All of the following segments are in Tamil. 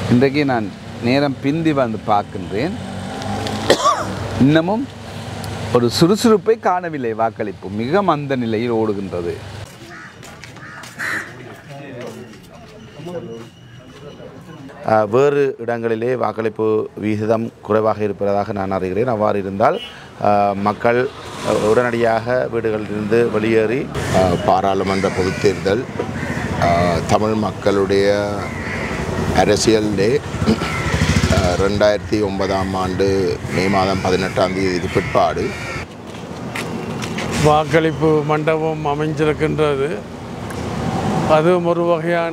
இன்றைக்கு நான் நேரம் பிந்தி வந்து பார்க்கின்றேன் இன்னமும் ஒரு சுறுசுறுப்பை காணவில்லை வாக்களிப்பு மிக மந்த நிலையில் ஓடுகின்றது அஹ், வேறு இடங்களிலே வாக்களிப்பு விகிதம் குறைவாக இருப்பதாக நான் அறிகிறேன் அவ்வாறு இருந்தால் அஹ், மக்கள் அஹ், உடனடியாக வீடுகளிலிருந்து வெளியேறி அஹ், பாராளுமன்ற பொதுத் தேர்தல் அஹ், தமிழ் மக்களுடைய அரசியலிலே அஹ், ரெண்டாயிரத்தி ஒன்பதாம் ஆண்டு மே மாதம் பதினெட்டாம் தேதி பிற்பாடு வாக்களிப்பு மண்டபம் அமைஞ்சிருக்கின்றது அதுவும் ஒரு வகையான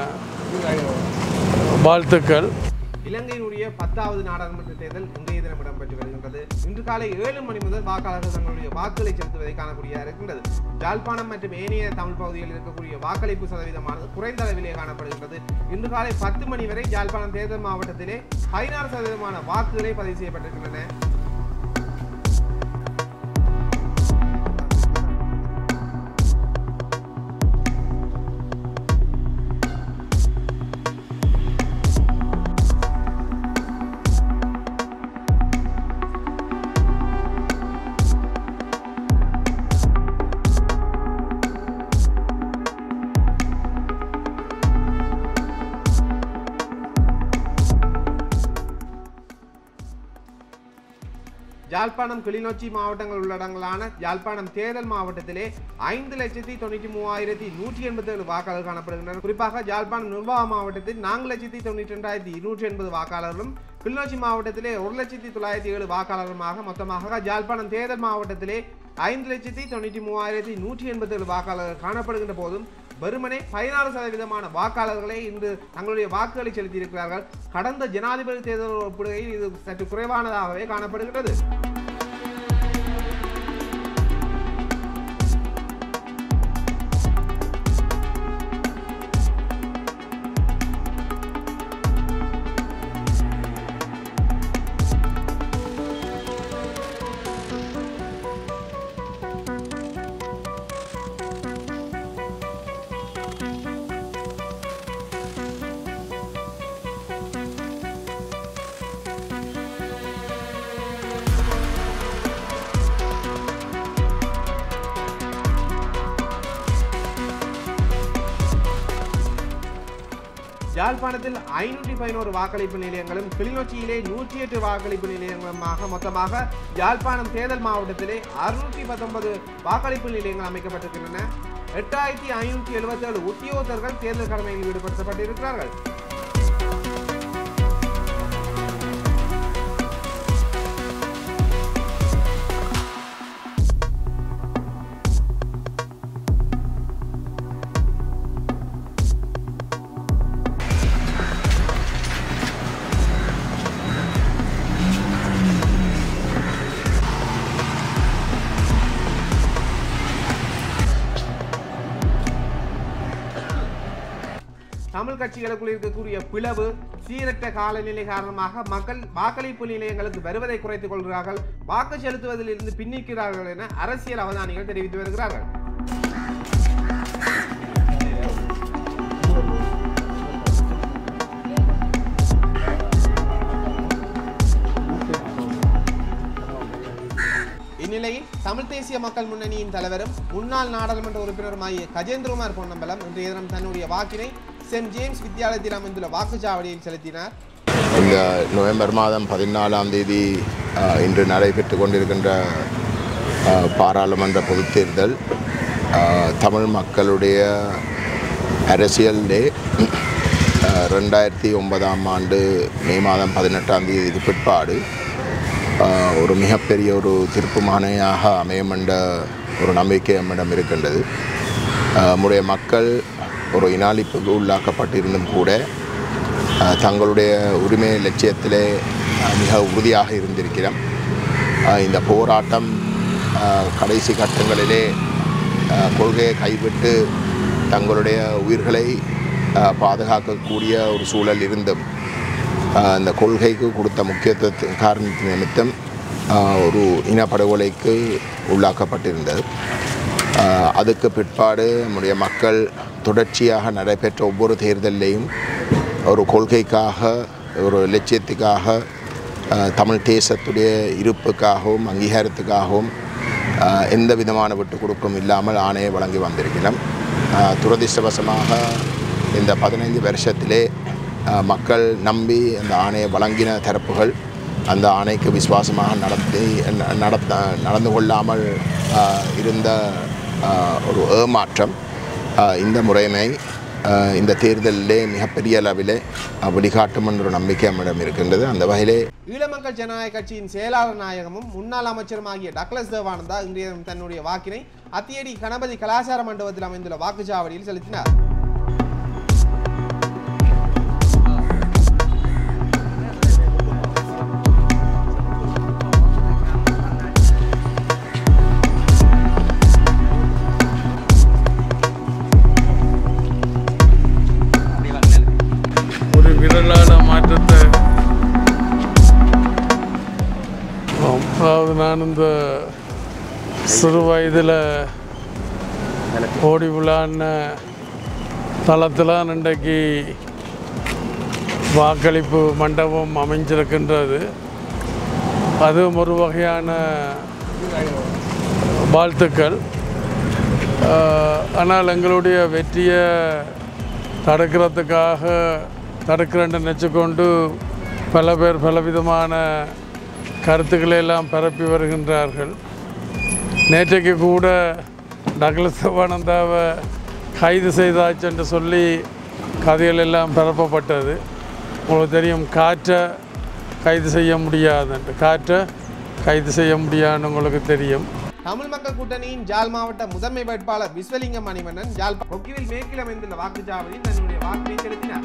வாழ்த்துக்கள் இலங்கையினுடைய பத்தாவது நாடாளுமன்ற தேர்தல் இன்றைய தினம் இடம்பெற்று வருகின்றது இன்று காலை ஏழு மணி முதல் வாக்காளர்கள் தங்களுடைய வாக்குகளை செலுத்துவதை காணக்கூடியதாக இருக்கின்றது யாழ்ப்பாணம் மற்றும் ஏனைய தமிழ் பகுதிகளில் இருக்கக்கூடிய வாக்களிப்பு சதவீதமானது குறைந்த அளவிலே காணப்படுகின்றது இன்று காலை பத்து மணி வரை யாழ்ப்பாணம் தேர்தல் மாவட்டத்திலே பதினாறு சதவீதமான வாக்குகளை பதிவு செய்யப்பட்டிருக்கின்றன யாழ்ப்பாணம் கிளிநொச்சி மாவட்டங்கள் உள்ளடங்கலான யாழ்ப்பாணம் தேர்தல் மாவட்டத்திலே ஐந்து லட்சத்தி தொண்ணூற்றி மூவாயிரத்தி நூற்றி எண்பத்தி ஏழு வாக்காளர்கள் காணப்படுகின்றனர் குறிப்பாக யாழ்ப்பாணம் நிர்வாக மாவட்டத்தில் நான்கு லட்சத்தி தொண்ணூற்றி ரெண்டாயிரத்தி இருநூற்றி எண்பது வாக்காளர்களும் கிளிநொச்சி மாவட்டத்திலே ஒரு லட்சத்தி தொள்ளாயிரத்தி ஏழு வாக்காளர்களுமாக மொத்தமாக யாழ்ப்பாணம் தேர்தல் மாவட்டத்திலே ஐந்து லட்சத்தி தொண்ணூற்றி மூவாயிரத்தி நூற்றி எண்பத்தி ஏழு வாக்காளர்கள் காணப்படுகின்ற போதும் வெறுமனே பதினாறு சதவீதமான வாக்காளர்களே இன்று தங்களுடைய வாக்குகளை செலுத்தியிருக்கிறார்கள் கடந்த ஜனாதிபதி தேர்தல் ஒப்பிடுகையில் இது சற்று குறைவானதாகவே காணப்படுகிறது யாழ்ப்பாணத்தில் ஐநூற்றி பதினோரு வாக்களிப்பு நிலையங்களும் கிளிநொச்சியிலே நூற்றி எட்டு வாக்களிப்பு நிலையங்களுமாக மொத்தமாக யாழ்ப்பாணம் தேர்தல் மாவட்டத்திலே அறுநூற்றி பத்தொன்பது வாக்களிப்பு நிலையங்கள் அமைக்கப்பட்டிருக்கின்றன எட்டாயிரத்தி ஐநூற்றி எழுபத்தேழு உத்தியோகத்தர்கள் தேர்தல் கடமையில் ஈடுபடுத்தப்பட்டிருக்கிறார்கள் தமிழ் கட்சிகளுக்குள் இருக்கக்கூடிய பிளவு சீரற்ற காலநிலை காரணமாக மக்கள் வாக்களிப்பு நிலையங்களுக்கு வருவதை குறைத்துக் கொள்கிறார்கள் வாக்கு செலுத்துவதில் இருந்து பின்னிக்கிறார்கள் என அரசியல் அவதானிகள் தெரிவித்து வருகிறார்கள் இந்நிலையில் தமிழ் தேசிய மக்கள் முன்னணியின் தலைவரும் முன்னாள் நாடாளுமன்ற உறுப்பினருமாகிய கஜேந்திரகுமார் பொன்னம்பலம் இன்றைய தினம் தன்னுடைய வாக்கினை சென்ட் ஜேம்ஸ் வித்தியாலயத்தில் அமைந்துள்ள வாக்குச்சாவடியில் செலுத்தினார் இந்த நவம்பர் மாதம் பதினாலாம் தேதி அஹ், இன்று நடைபெற்று கொண்டிருக்கின்ற அஹ், பாராளுமன்ற பொதுத் தேர்தல் அஹ், தமிழ் மக்களுடைய அரசியலிலே அஹ், ரெண்டாயிரத்தி ஒன்பதாம் ஆண்டு மே மாதம் பதினெட்டாம் தேதி பிற்பாடு அஹ், ஒரு மிகப்பெரிய ஒரு திருப்புமானையாக அமையும் என்ற ஒரு நம்பிக்கை நம்மிடம் இருக்கின்றது அஹ், நம்முடைய மக்கள் ஒரு இனாளிப்புக்கு உள்ளாக்கப்பட்டிருந்தும் கூட அஹ், தங்களுடைய உரிமை லட்சியத்திலே அஹ், மிக உறுதியாக இருந்திருக்கிறோம் அஹ், இந்த போராட்டம் அஹ், கடைசி கட்டங்களிலே அஹ், கொள்கையை கைவிட்டு தங்களுடைய உயிர்களை அஹ், பாதுகாக்கக்கூடிய ஒரு சூழல் இருந்தும் அஹ், இந்த கொள்கைக்கு கொடுத்த முக்கியத்துவத்தின் காரணத்தின் நிமித்தம் அஹ், ஒரு இனப்படுகொலைக்கு உள்ளாக்கப்பட்டிருந்தது அஹ், அதுக்கு பிற்பாடு நம்முடைய மக்கள் தொடர்ச்சியாக நடைபெற்ற ஒவ்வொரு தேர்தலிலையும் ஒரு கொள்கைக்காக ஒரு லட்சியத்துக்காக அஹ், தமிழ் தேசத்துடைய இருப்புக்காகவும் அங்கீகாரத்துக்காகவும் அஹ், எந்த விதமான விட்டு கொடுக்கும் இல்லாமல் ஆணையை வழங்கி வந்திருக்கிறோம் அஹ், துரதிர்ஷ்டவசமாக இந்த பதினைந்து வருஷத்திலே அஹ், மக்கள் நம்பி அந்த ஆணையை வழங்கின தரப்புகள் அந்த ஆணைக்கு விசுவாசமாக நடத்தி ந- நடத்த நடந்து கொள்ளாமல் அஹ், இருந்த அஹ், ஒரு ஏமாற்றம் அஹ், இந்த முறைமை அஹ், இந்த தேர்தலிலே மிகப்பெரிய அளவிலே அஹ், வெளிக்காட்டும் என்ற ஒரு நம்பிக்கை நம்மிடம் இருக்கின்றது அந்த வகையிலே ஈழமக்கள் ஜனநாயக கட்சியின் செயலாளர் நாயகமும் முன்னாள் அமைச்சருமாகிய டக்ளஸ் தேவானந்தா இன்றைய தினம் தன்னுடைய வாக்கினை அத்தியடி கணபதி கலாச்சார மண்டபத்தில் அமைந்துள்ள வாக்குச்சாவடியில் செலுத்தினார் ஒரு விரலான மாற்றத்தை ஆம், அதாவது நான் இந்த சிறு வயதில் ஓடி விழான தளத்தில் இன்றைக்கு வாக்களிப்பு மண்டபம் அமைஞ்சிருக்கின்றது அதுவும் ஒரு வகையான வாழ்த்துக்கள் ஆஹ், ஆனால் எங்களுடைய வெற்றியை தடுக்கிறதுக்காக தடுக்கிறேன்னு நினச்சிக்கொண்டு பல பேர் பலவிதமான கருத்துக்களை எல்லாம் பரப்பி வருகின்றார்கள் நேற்றைக்கு கூட டக்ளஸ் சிவானந்தாவை கைது செய்தாச்சு என்று சொல்லி கதைகள் எல்லாம் பரப்பப்பட்டது உங்களுக்கு தெரியும் காற்றை கைது செய்ய முடியாதுன்ட்டு காற்றை கைது செய்ய முடியாதுன்னு உங்களுக்கு தெரியும் தமிழ் மக்கள் கூட்டணியின் ஜாழ் மாவட்ட முதன்மை வேட்பாளர் விஸ்வலிங்கம் மணிவண்ணன் ஜாழ் கொக்கிவில் மேற்கில் அமைந்துள்ள வாக்குச்சாவடியில் தன்னுடைய வாக்கினை செலுத்தினார்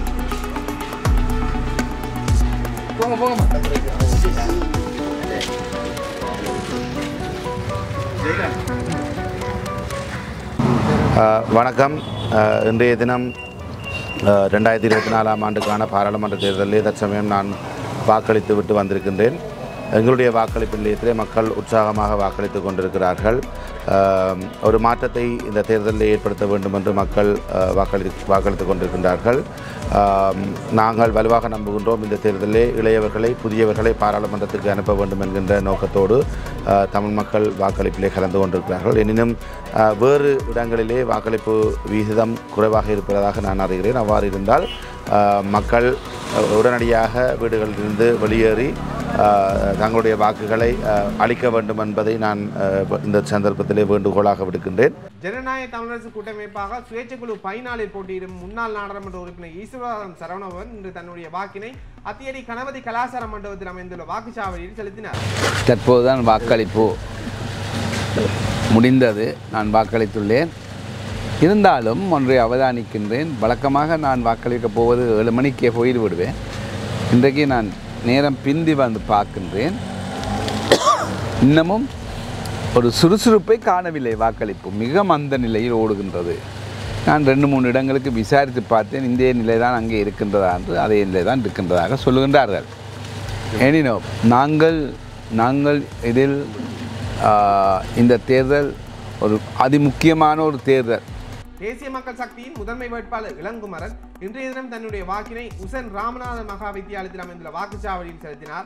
அஹ், வணக்கம் அஹ், இன்றைய தினம் அஹ், ரெண்டாயிரத்தி இருபத்தி நாலாம் ஆண்டுக்கான பாராளுமன்ற தேர்தலில் தற்சமயம் நான் வாக்களித்து விட்டு வந்திருக்கின்றேன் எங்களுடைய வாக்களிப்பு நிலையத்திலே மக்கள் உற்சாகமாக வாக்களித்து கொண்டிருக்கிறார்கள் அஹ், ஒரு மாற்றத்தை இந்த தேர்தலில் ஏற்படுத்த வேண்டும் என்று மக்கள் அஹ், வாக்களி வாக்களித்து கொண்டிருக்கின்றார்கள் அஹ், நாங்கள் வலுவாக நம்புகின்றோம் இந்த தேர்தலிலே இளையவர்களை புதியவர்களை பாராளுமன்றத்துக்கு அனுப்ப வேண்டும் என்கின்ற நோக்கத்தோடு அஹ், தமிழ் மக்கள் வாக்களிப்பிலே கலந்து கொண்டிருக்கிறார்கள் எனினும் அஹ், வேறு இடங்களிலே வாக்களிப்பு விகிதம் குறைவாக இருப்பதாக நான் அறிகிறேன் அவ்வாறு இருந்தால் அஹ், மக்கள் அஹ், உடனடியாக வீடுகளிலிருந்து வெளியேறி அஹ், தங்களுடைய வாக்குகளை அஹ், அளிக்க வேண்டும் என்பதை நான் அஹ், இந்த சந்தர்ப்பத்திலே வேண்டுகோளாக விடுக்கின்றேன் ஜனநாயக தமிழரசு கூட்டமைப்பாக சுயேட்சைக்குழு பைனாலில் போட்டியிடும் முன்னாள் நாடாளுமன்ற உறுப்பினர் ஈஸ்வரன் சரவணபவன் இன்று தன்னுடைய வாக்கினை அத்தியடி கணபதி கலாச்சார மண்டபத்தில் அமைந்துள்ள வாக்குச்சாவடியில் செலுத்தினார் தற்போதுதான் வாக்களிப்பு முடிந்தது நான் வாக்களித்துள்ளேன் இருந்தாலும் ஒன்றை அவதானிக்கின்றேன் வழக்கமாக நான் வாக்களிக்கப் போவது ஏழு மணிக்கே போயிடு விடுவேன் இன்றைக்கு நான் நேரம் பிந்தி வந்து பார்க்கின்றேன் இன்னமும் ஒரு சுறுசுறுப்பை காணவில்லை வாக்களிப்பு மிக மந்த நிலையில் ஓடுகின்றது நான் ரெண்டு மூணு இடங்களுக்கு விசாரித்து பார்த்தேன் இந்த நிலை தான் அங்கே இருக்கின்றதா என்று அதே நிலை தான் இருக்கின்றதாக சொல்லுகின்றார்கள் எனினோ நாங்கள் நாங்கள் இதில் ஆஹ், இந்த தேர்தல் ஒரு அதிமுக்கியமான ஒரு தேர்தல் தேசிய மக்கள் சக்தியின் முதன்மை வேட்பாளர் இளங்குமரன் இன்றைய தினம் தன்னுடைய வாக்கினை உசன் ராமநாதன் மகா வித்தியாலயத்தில் அமைந்துள்ள வாக்குச்சாவடியில் செலுத்தினார்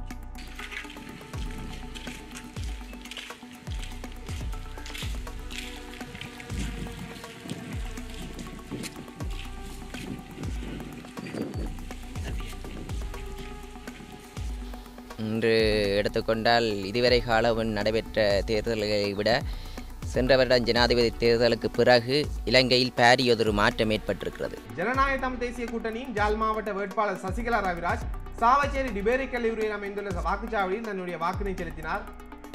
இன்று எடுத்துக்கொண்டால் இதுவரை காலம் நடைபெற்ற தேர்தல்களை விட சென்ற வருடம் ஜனாதிபதி தேர்தலுக்கு பிறகு இலங்கையில் பாரியதொரு மாற்றம் ஏற்பட்டிருக்கிறது ஜனநாயக தமிழ் தேசிய கூட்டணியின் ஜாழ் மாவட்ட வேட்பாளர் சசிகலா ரவிராஜ் சாவச்சேரி டிபேரி கல்லூரியில் அமைந்துள்ள வாக்குச்சாவடியில் தன்னுடைய வாக்கினை செலுத்தினார்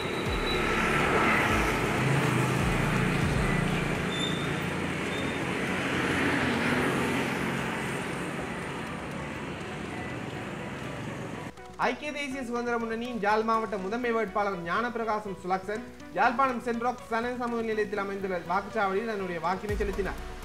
ஐக்கிய தேசிய சுதந்திர முன்னணியின் ஜாழ் மாவட்ட முதன்மை வேட்பாளர் ஞானப்பிரகாசம் சுலக்சன் யாழ்ப்பாணம் சென்ட்ராக் சன சமூக நிலையத்தில் அமைந்துள்ள வாக்குச்சாவடியில் தன்னுடைய வாக்கினை செலுத்தினார்